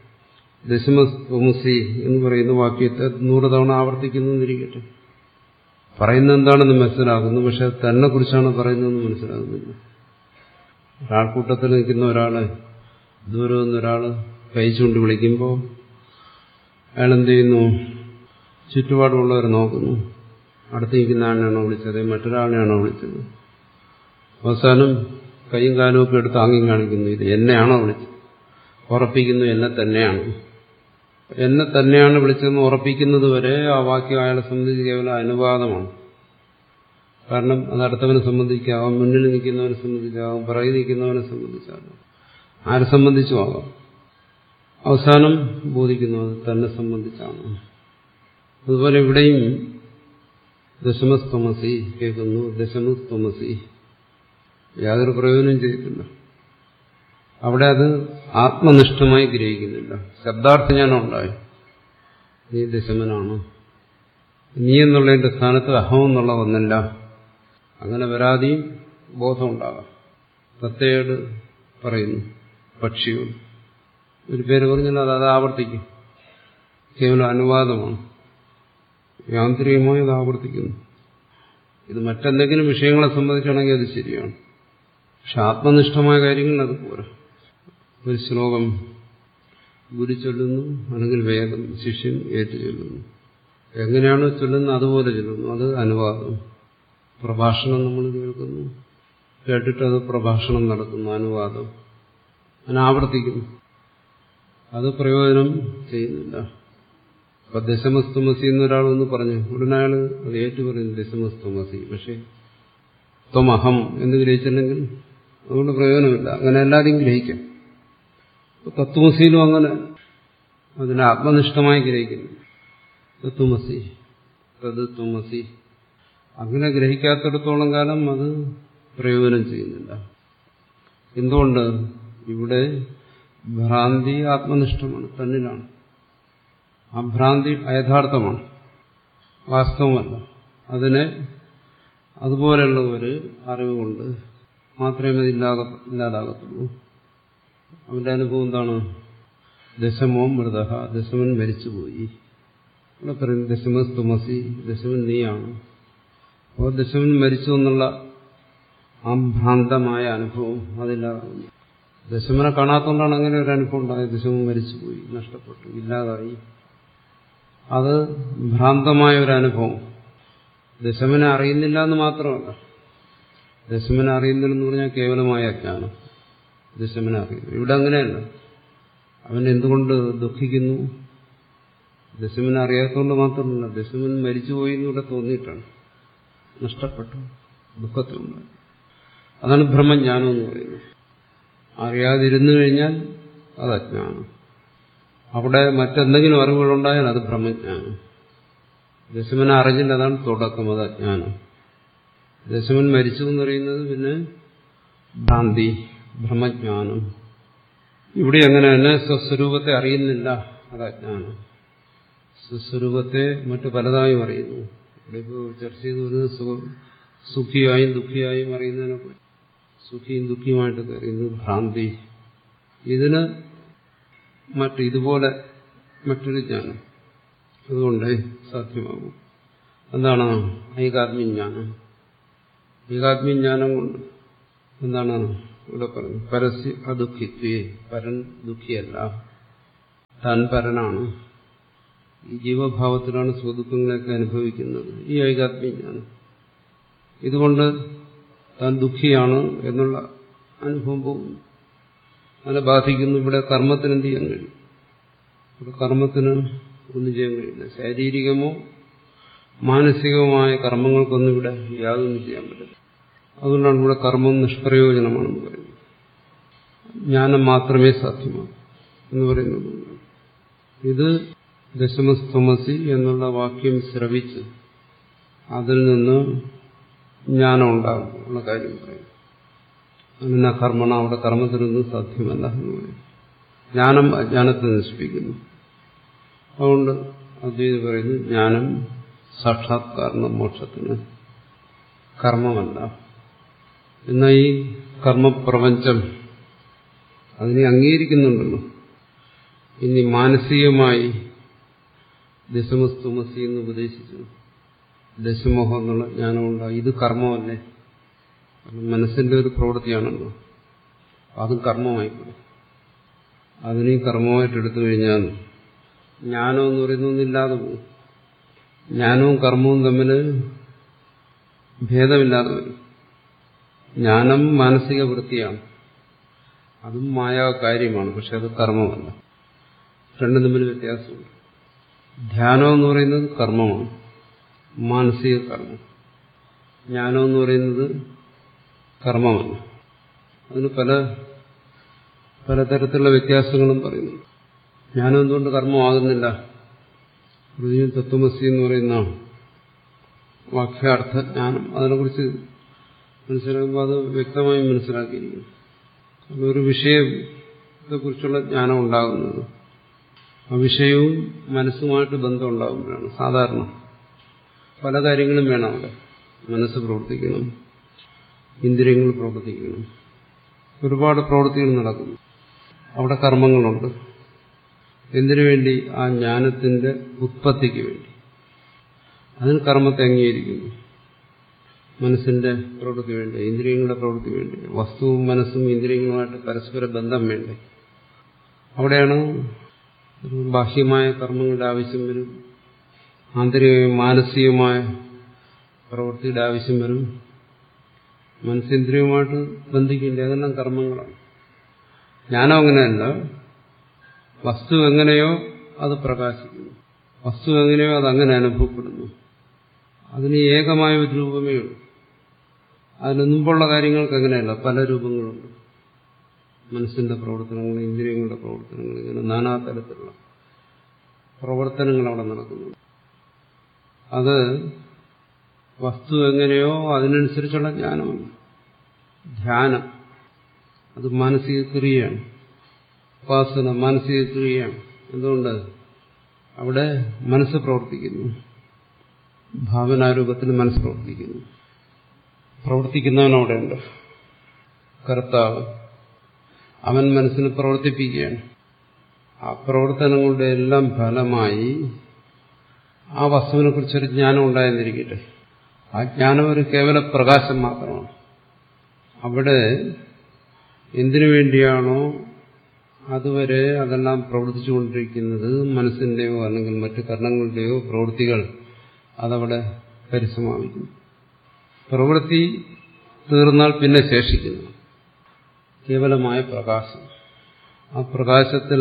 [SPEAKER 1] ദശമസ്വമുസി എന്ന് പറയുന്ന വാക്യത്തെ നൂറ് തവണ ആവർത്തിക്കുന്നു എന്നിരിക്കട്ടെ പറയുന്നത് എന്താണെന്ന് മനസ്സിലാക്കുന്നു പക്ഷെ തന്നെ കുറിച്ചാണ് പറയുന്നതെന്ന് മനസ്സിലാകുന്നില്ല ഒരാൾക്കൂട്ടത്തിൽ നിൽക്കുന്ന ഒരാളെ ദൂരെ നിന്നൊരാൾ കഴിച്ചുകൊണ്ട് വിളിക്കുമ്പോൾ അയാൾ എന്ത് ചെയ്യുന്നു ചുറ്റുപാടുമുള്ളവർ നോക്കുന്നു അടുത്ത് നിൽക്കുന്ന ആളിനെയാണോ വിളിച്ചത് മറ്റൊരാളിനെയാണോ വിളിച്ചത് അവസാനം കൈയും കാലും ഒക്കെ എടുത്ത് ആംഗ്യം കാണിക്കുന്നു ഇത് എന്നെയാണോ വിളിച്ചത് ഉറപ്പിക്കുന്നു എന്നെ തന്നെയാണ് എന്നെ തന്നെയാണ് വിളിച്ചതെന്ന് ഉറപ്പിക്കുന്നത് വരെ ആ വാക്യം അയാളെ സംബന്ധിച്ച് കേവലം അനുവാദമാണ് കാരണം അത് അടുത്തവനെ സംബന്ധിക്കാവാം മുന്നിൽ നിൽക്കുന്നവനെ സംബന്ധിച്ചാവാം പിറകിൽ നിൽക്കുന്നവനെ സംബന്ധിച്ചാകാം ആരെ സംബന്ധിച്ചും ആകാം അവസാനം ബോധിക്കുന്നു അത് തന്നെ സംബന്ധിച്ചാണ് അതുപോലെ ഇവിടെയും ദശമസ്തമസി കേൾക്കുന്നു ദശമസ്തമസി യാതൊരു പ്രയോജനം ചെയ്തിട്ടില്ല അവിടെ അത് ആത്മനിഷ്ഠമായി ഗ്രഹിക്കുന്നില്ല ശബ്ദാർത്ഥ ജ്ഞാനം ഉണ്ടായി നീ ദശമനാണ് നീ എന്നുള്ളതിന്റെ സ്ഥാനത്ത് അഹം എന്നുള്ള ഒന്നല്ല അങ്ങനെ വരാതെയും ബോധമുണ്ടാകാം തത്തയോട് പറയുന്നു പക്ഷിയോട് ഒരു പേര് പറഞ്ഞാൽ അത് അത് ആവർത്തിക്കും കേവലം അനുവാദമാണ് യാന്ത്രികമായി അത് ആവർത്തിക്കുന്നു ഇത് മറ്റെന്തെങ്കിലും വിഷയങ്ങളെ സംബന്ധിച്ചാണെങ്കിൽ അത് ശരിയാണ് പക്ഷെ ആത്മനിഷ്ഠമായ കാര്യങ്ങളിൽ അത് പോരാ ഒരു ശ്ലോകം ഗുരു ചൊല്ലുന്നു അല്ലെങ്കിൽ വേദം ശിഷ്യൻ ഏറ്റു ചൊല്ലുന്നു എങ്ങനെയാണോ ചൊല്ലുന്നത് അതുപോലെ ചൊല്ലുന്നു അത് അനുവാദം പ്രഭാഷണം നമ്മൾ കേൾക്കുന്നു കേട്ടിട്ട് അത് പ്രഭാഷണം നടത്തുന്നു അനുവാദം അതിനെ ആവർത്തിക്കുന്നു അത് പ്രയോജനം ചെയ്യുന്നില്ല അപ്പൊ ദശമസ്തുമസി എന്നൊരാൾ ഒന്ന് പറഞ്ഞു ഉടനെ അയാൾ അത് ഏറ്റു പറയുന്നു ദശമസ്തുമസി പക്ഷെ ത്വമഹം എന്ന് ഗ്രഹിച്ചില്ലെങ്കിൽ അതുകൊണ്ട് പ്രയോജനമില്ല അങ്ങനെ എല്ലാവരെയും ഗ്രഹിക്കാം തത്വമസിയിലും അങ്ങനെ അതിനെ ആത്മനിഷ്ഠമായി ഗ്രഹിക്കുന്നു തത്വമസി തത് ത്വമസി അങ്ങനെ ഗ്രഹിക്കാത്തിടത്തോളം കാലം അത് പ്രയോജനം ചെയ്യുന്നില്ല എന്തുകൊണ്ട് ഇവിടെ ഭ്രാന്തി ആത്മനിഷ്ഠമാണ് തന്നിലാണ് ആ ഭ്രാന്തി അയഥാർത്ഥമാണ് വാസ്തവമല്ല അതിനെ അതുപോലെയുള്ള ഒരു അറിവ് കൊണ്ട് മാത്രമേ അത് ഇല്ലാതെ ഇല്ലാതാകത്തുള്ളൂ അവന്റെ അനുഭവം എന്താണ് ദശമോ മൃത ദശമൻ മരിച്ചുപോയി ഇവിടെ പറയും ദശമസ് തുമസി ദശമൻ നീയാണ് അപ്പോൾ ദശമൻ മരിച്ചു എന്നുള്ള ആ ഭ്രാന്തമായ അനുഭവം അതില്ലാതാകുന്നു ദശമനെ കാണാത്തതുകൊണ്ടാണ് അങ്ങനെ ഒരു അനുഭവം ഉണ്ടായത് ദശമൻ മരിച്ചുപോയി നഷ്ടപ്പെട്ടു ഇല്ലാതായി അത് ഭ്രാന്തമായ ഒരു അനുഭവം ദശമനെ അറിയുന്നില്ല എന്ന് മാത്രമല്ല ദശമനെ അറിയുന്നില്ലെന്ന് പറഞ്ഞാൽ കേവലമായ അജ്ഞാനം ദശമനെ അറിയുന്നു ഇവിടെ അങ്ങനെയല്ല അവൻ എന്തുകൊണ്ട് ദുഃഖിക്കുന്നു ദശമനെ അറിയാത്തതുകൊണ്ട് മാത്രമല്ല ദശമൻ മരിച്ചുപോയി എന്നിവിടെ തോന്നിയിട്ടാണ് നഷ്ടപ്പെട്ടു ദുഃഖത്തിലുണ്ടായി അതാണ് ബ്രഹ്മജ്ഞാനം എന്ന് പറയുന്നത് അറിയാതിരുന്നു കഴിഞ്ഞാൽ അത് അജ്ഞാനം അവിടെ മറ്റെന്തെങ്കിലും അറിവുകളുണ്ടായാൽ അത് ബ്രഹ്മജ്ഞാനം ദശമനെ അറിഞ്ഞില്ല അതാണ് തുടക്കം അത് അജ്ഞാനം ദശമൻ മരിച്ചു എന്നറിയുന്നത് പിന്നെ ഭ്രാന്തി ബ്രഹ്മജ്ഞാനം ഇവിടെ അങ്ങനെ തന്നെ സ്വസ്വരൂപത്തെ അറിയുന്നില്ല അത് അജ്ഞാനം സ്വസ്വരൂപത്തെ മറ്റു പലതായും അറിയുന്നു ഇവിടെ ഇപ്പോൾ ചർച്ച ചെയ്തു വരുന്നത് സുഖം സുഖിയായും ദുഃഖിയായും അറിയുന്നതിനെ സുഖിയും ദുഃഖിയുമായിട്ടൊക്കെ അറിയുന്നത് ഭ്രാന്തി ഇതിന് മറ്റ് ഇതുപോലെ മറ്റൊരു ജ്ഞാനം അതുകൊണ്ട് സാധ്യമാകും എന്താണ് ഐകാത്മ്യജ്ഞാനം ഐകാത്മ്യജ്ഞാനം കൊണ്ട് എന്താണ് ഇവിടെ പറഞ്ഞു പരസ്യ അദുഃഖിത്വേ പരൻ ദുഃഖിയല്ല താൻ പരനാണ് ഈ ജീവഭാവത്തിലാണ് സ്വദുഃഖങ്ങളെയൊക്കെ അനുഭവിക്കുന്നത് ഈ ഐകാത്മ്യജ്ഞാനം ഇതുകൊണ്ട് താൻ ദുഃഖിയാണ് എന്നുള്ള അനുഭവം പോകുന്നു അതിനെ ബാധിക്കുന്നു ഇവിടെ കർമ്മത്തിന് എന്ത് ചെയ്യാൻ കഴിയും ഇവിടെ കർമ്മത്തിന് ഒന്നും ചെയ്യാൻ കഴിയില്ല ശാരീരികമോ മാനസികവുമായ കർമ്മങ്ങൾക്കൊന്നും ഇവിടെ യാതൊന്നും ചെയ്യാൻ പറ്റില്ല അതുകൊണ്ടാണ് ഇവിടെ കർമ്മം നിഷ്പ്രയോജനമാണെന്ന് പറയുന്നത് ജ്ഞാനം മാത്രമേ സാധ്യമാകൂ എന്ന് പറയുന്നത് ഇത് ദശമസ്തമസി എന്നുള്ള വാക്യം ശ്രവിച്ച് അതിൽ നിന്ന് ജ്ഞാനം ഉണ്ടാകും ഉള്ള കാര്യം പറയും അതിന് കർമ്മണ അവിടെ കർമ്മത്തിനൊന്നും സാധ്യമല്ല എന്ന് പറയും ജ്ഞാനം അജ്ഞാനത്തെ നശിപ്പിക്കുന്നു അതുകൊണ്ട് അദ്വൈതി പറയുന്നു ജ്ഞാനം സാക്ഷാത്കാരണം മോക്ഷത്തിന് കർമ്മമല്ല എന്നാൽ ഈ കർമ്മപ്രപഞ്ചം അതിനെ അംഗീകരിക്കുന്നുണ്ടല്ലോ ഇനി മാനസികമായി ദശമസ്തുമസി എന്ന് ഉപദേശിച്ചു ദശമോഹം എന്നുള്ള ജ്ഞാനമുണ്ടായി ഇത് കർമ്മമല്ലേ കാരണം മനസ്സിന്റെ ഒരു പ്രവൃത്തിയാണല്ലോ അതും കർമ്മമായിപ്പോയി അതിനെ കർമ്മമായിട്ട് എടുത്തു കഴിഞ്ഞാൽ ജ്ഞാനം എന്ന് പറയുന്ന ഒന്നില്ലാതെ പോകും ജ്ഞാനവും കർമ്മവും തമ്മിൽ ഭേദമില്ലാതെ വരും ജ്ഞാനം മാനസിക വൃത്തിയാണ് അതും മായാ കാര്യമാണ് പക്ഷെ അത് കർമ്മമല്ല രണ്ടും തമ്മിൽ വ്യത്യാസമുണ്ട് ധ്യാനം എന്ന് പറയുന്നത് കർമ്മമാണ് മാനസിക കർമ്മം ജ്ഞാനം എന്ന് പറയുന്നത് കർമ്മമല്ല അതിന് പല പലതരത്തിലുള്ള വ്യത്യാസങ്ങളും പറയുന്നു ജ്ഞാനം എന്തുകൊണ്ട് കർമ്മമാകുന്നില്ല ഹൃദയം തത്വമസി എന്ന് പറയുന്ന വാക്യാർത്ഥ ജ്ഞാനം അതിനെക്കുറിച്ച് മനസ്സിലാക്കുമ്പോൾ അത് വ്യക്തമായി മനസ്സിലാക്കിയിരിക്കുന്നു ഒരു വിഷയത്തെക്കുറിച്ചുള്ള ജ്ഞാനം ഉണ്ടാകുന്നത് ആ വിഷയവും മനസ്സുമായിട്ട് ബന്ധം ഉണ്ടാകുമ്പോഴാണ് സാധാരണ പല കാര്യങ്ങളും വേണം അവിടെ മനസ്സ് പ്രവർത്തിക്കണം ഇന്ദ്രിയങ്ങൾ പ്രവർത്തിക്കണം ഒരുപാട് പ്രവൃത്തികൾ നടക്കുന്നു അവിടെ കർമ്മങ്ങളുണ്ട് എന്തിനു വേണ്ടി ആ ജ്ഞാനത്തിന്റെ ഉത്പത്തിക്ക് വേണ്ടി അതിന് കർമ്മത്തെ അംഗീകരിക്കുന്നു മനസ്സിന്റെ പ്രവൃത്തി വേണ്ടി ഇന്ദ്രിയങ്ങളുടെ പ്രവൃത്തി വേണ്ടി വസ്തുവും മനസ്സും ഇന്ദ്രിയങ്ങളുമായിട്ട് പരസ്പര ബന്ധം വേണ്ടി അവിടെയാണ് ബാഹ്യമായ കർമ്മങ്ങളുടെ ആവശ്യം വരും ആന്തരികമായ മാനസികമായ പ്രവൃത്തിയുടെ ആവശ്യം വരും മനസ്സിന്ദ്രിയവുമായിട്ട് ബന്ധിക്കില്ല അതെല്ലാം കർമ്മങ്ങളാണ് ജ്ഞാനം അങ്ങനെയല്ല വസ്തു എങ്ങനെയോ അത് പ്രകാശിക്കുന്നു വസ്തു എങ്ങനെയോ അത് അങ്ങനെ അനുഭവപ്പെടുന്നു അതിന് ഏകമായ ഒരു രൂപമേ ഉള്ളൂ അതിന് മുമ്പുള്ള കാര്യങ്ങൾക്ക് അങ്ങനെയല്ല പല രൂപങ്ങളുണ്ട് മനസ്സിന്റെ പ്രവർത്തനങ്ങൾ ഇന്ദ്രിയങ്ങളുടെ പ്രവർത്തനങ്ങൾ ഇങ്ങനെ നാനാതരത്തിലുള്ള പ്രവർത്തനങ്ങൾ അവിടെ നടക്കുന്നു അത് വസ്തു എങ്ങനെയോ അതിനനുസരിച്ചുള്ള ജ്ഞാനമല്ല ധ്യാനം അത് മാനസിക ക്രിയയാണ് ഉപാസന മാനസിക ക്രിയയാണ് എന്തുകൊണ്ട് അവിടെ മനസ്സ് പ്രവർത്തിക്കുന്നു ഭാവനാരൂപത്തിൽ മനസ്സ് പ്രവർത്തിക്കുന്നു പ്രവർത്തിക്കുന്നവൻ അവിടെയുണ്ട് കർത്താവ് അവൻ മനസ്സിനെ പ്രവർത്തിപ്പിക്കുകയാണ് ആ പ്രവർത്തനങ്ങളുടെ എല്ലാം ഫലമായി ആ വസ്തുവിനെ കുറിച്ചൊരു ജ്ഞാനം ഉണ്ടായെന്നിരിക്കട്ടെ ആ ജ്ഞാനം ഒരു കേവല പ്രകാശം മാത്രമാണ് അവിടെ എന്തിനു വേണ്ടിയാണോ അതുവരെ അതെല്ലാം പ്രവർത്തിച്ചുകൊണ്ടിരിക്കുന്നത് മനസ്സിന്റെയോ അല്ലെങ്കിൽ മറ്റു കർണങ്ങളുടെയോ പ്രവൃത്തികൾ അതവിടെ പരിസമാപിക്കുന്നു പ്രവൃത്തി തീർന്നാൽ പിന്നെ ശേഷിക്കുന്നു കേവലമായ പ്രകാശം ആ പ്രകാശത്തിൽ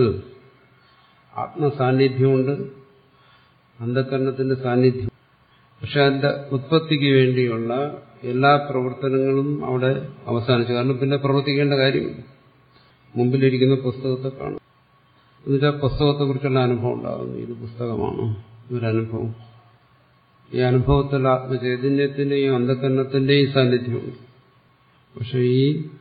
[SPEAKER 1] ആത്മസാന്നിധ്യമുണ്ട് അന്ധകരണത്തിന്റെ സാന്നിധ്യം പക്ഷെ അതിന്റെ ഉത്പത്തിക്ക് വേണ്ടിയുള്ള എല്ലാ പ്രവർത്തനങ്ങളും അവിടെ അവസാനിച്ചു കാരണം പിന്നെ പ്രവർത്തിക്കേണ്ട കാര്യമില്ല മുമ്പിലിരിക്കുന്ന പുസ്തകത്തെ കാണും എന്നുവെച്ചാൽ പുസ്തകത്തെക്കുറിച്ചുള്ള അനുഭവം ഉണ്ടാകുന്നു ഇത് പുസ്തകമാണ് ഇതൊരനുഭവം ഈ അനുഭവത്തിൽ ആത്മചൈതന്യത്തിന്റെയും അന്ധകരണത്തിന്റെയും സാന്നിധ്യമുണ്ട് പക്ഷെ ഈ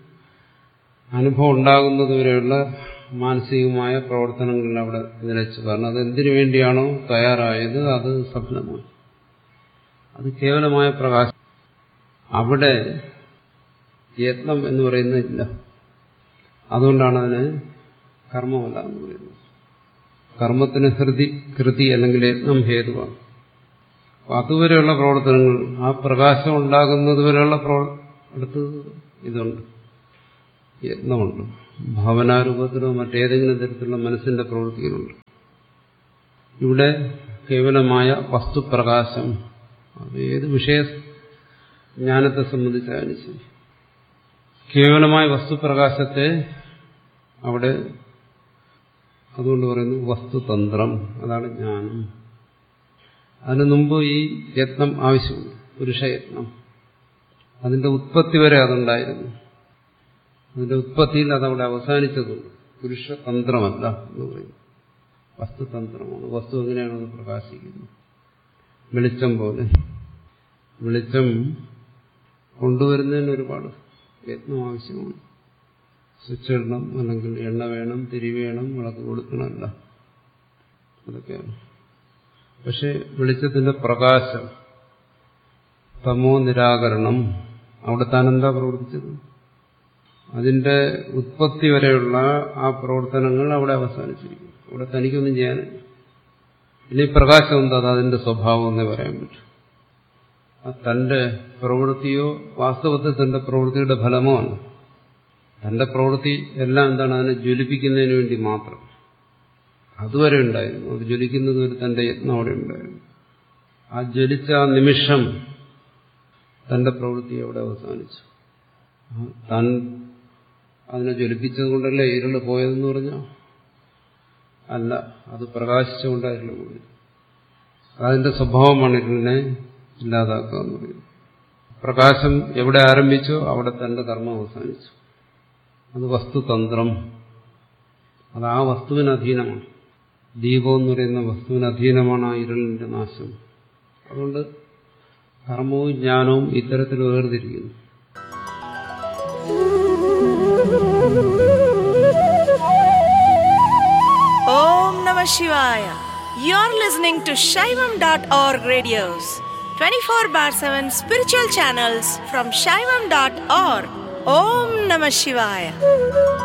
[SPEAKER 1] അനുഭവം ഉണ്ടാകുന്നതുവരെയുള്ള മാനസികമായ പ്രവർത്തനങ്ങളിൽ അവിടെ നിലച്ചു കാരണം അത് എന്തിനു വേണ്ടിയാണോ തയ്യാറായത് അത് സഫലമായി അത് കേവലമായ പ്രകാശം അവിടെ യത്നം എന്ന് പറയുന്നതില്ല അതുകൊണ്ടാണ് അതിന് കർമ്മമല്ല എന്ന് പറയുന്നത് കർമ്മത്തിന് ഹൃതി കൃതി അല്ലെങ്കിൽ യത്നം ഹേതുവാണ് അതുവരെയുള്ള പ്രവർത്തനങ്ങൾ ആ പ്രകാശം ഉണ്ടാകുന്നത് വരെയുള്ള അടുത്ത് ഇതുണ്ട് യത്നമുണ്ട് ഭാവനാരൂപത്തിലോ മറ്റേതെങ്കിലും തരത്തിലുള്ള മനസ്സിന്റെ പ്രവൃത്തികളുണ്ട് ഇവിടെ കേവലമായ വസ്തുപ്രകാശം അത് ഏത് വിഷയ ജ്ഞാനത്തെ സംബന്ധിച്ചായാലും ശരി കേവലമായ വസ്തുപ്രകാശത്തെ അവിടെ അതുകൊണ്ട് പറയുന്നു വസ്തുതന്ത്രം അതാണ് ജ്ഞാനം അതിനു മുമ്പ് ഈ യത്നം ആവശ്യമുണ്ട് പുരുഷയത്നം അതിന്റെ ഉത്പത്തി വരെ അതുണ്ടായിരുന്നു അതിന്റെ ഉത്പത്തിയിൽ അതവിടെ അവസാനിച്ചതുണ്ട് പുരുഷതന്ത്രമല്ല എന്ന് പറയുന്നു വസ്തുതന്ത്രമാണ് വസ്തു എങ്ങനെയാണ് അത് പ്രകാശിക്കുന്നത് വെളിച്ചം പോലെ വെളിച്ചം കൊണ്ടുവരുന്നതിന് ഒരുപാട് യത്നം ആവശ്യമാണ് സ്വിച്ച് ഇടണം അല്ലെങ്കിൽ എണ്ണ വേണം തിരി വേണം വിളക്ക് കൊടുക്കണമല്ല അതൊക്കെയാണ് പക്ഷെ വെളിച്ചത്തിന്റെ പ്രകാശം തമോ നിരാകരണം അവിടെ താൻ എന്താ പ്രവർത്തിച്ചത് അതിന്റെ ഉത്പത്തി വരെയുള്ള ആ പ്രവർത്തനങ്ങൾ അവിടെ അവസാനിച്ചിരിക്കും അവിടെ തനിക്കൊന്നും ചെയ്യാനില്ല ഇനി പ്രകാശം എന്താ അത് അതിന്റെ സ്വഭാവം എന്നേ പറയാൻ പറ്റും ആ തന്റെ പ്രവൃത്തിയോ വാസ്തവത്തിൽ തന്റെ പ്രവൃത്തിയുടെ ഫലമോ അല്ല തന്റെ പ്രവൃത്തി എല്ലാം എന്താണ് അതിനെ ജ്വലിപ്പിക്കുന്നതിന് വേണ്ടി മാത്രം അതുവരെ ഉണ്ടായിരുന്നു അത് ജ്വലിക്കുന്നത് വരെ തന്റെ യത്നം അവിടെ ഉണ്ടായിരുന്നു ആ ജ്വലിച്ച ആ നിമിഷം തന്റെ പ്രവൃത്തി അവിടെ അവസാനിച്ചു താൻ അതിനെ ജ്വലിപ്പിച്ചത് കൊണ്ടല്ലേ ഇരുള് പോയതെന്ന് പറഞ്ഞാൽ അല്ല അത് പ്രകാശിച്ചുകൊണ്ട് ഇരുള് പോയി അതിന്റെ സ്വഭാവമാണ് ഇരുളിനെ ഇല്ലാതാക്കുക എന്ന് പറയുന്നത് പ്രകാശം എവിടെ ആരംഭിച്ചോ അവിടെ തന്റെ കർമ്മം അവസാനിച്ചു അത് വസ്തുതന്ത്രം അത് ആ വസ്തുവിന് അധീനമാണ് ദീപം എന്ന് പറയുന്ന വസ്തുവിന് അധീനമാണ് ആ ഇരുളിന്റെ നാശം അതുകൊണ്ട് കർമ്മവും ജ്ഞാനവും ഇത്തരത്തിൽ വേർതിരിക്കുന്നു
[SPEAKER 2] Om Namah Shivaya. You're listening to Shaivam.org radios, 24 bar 7 spiritual channels from Shaivam.org. Om Namah Shivaya.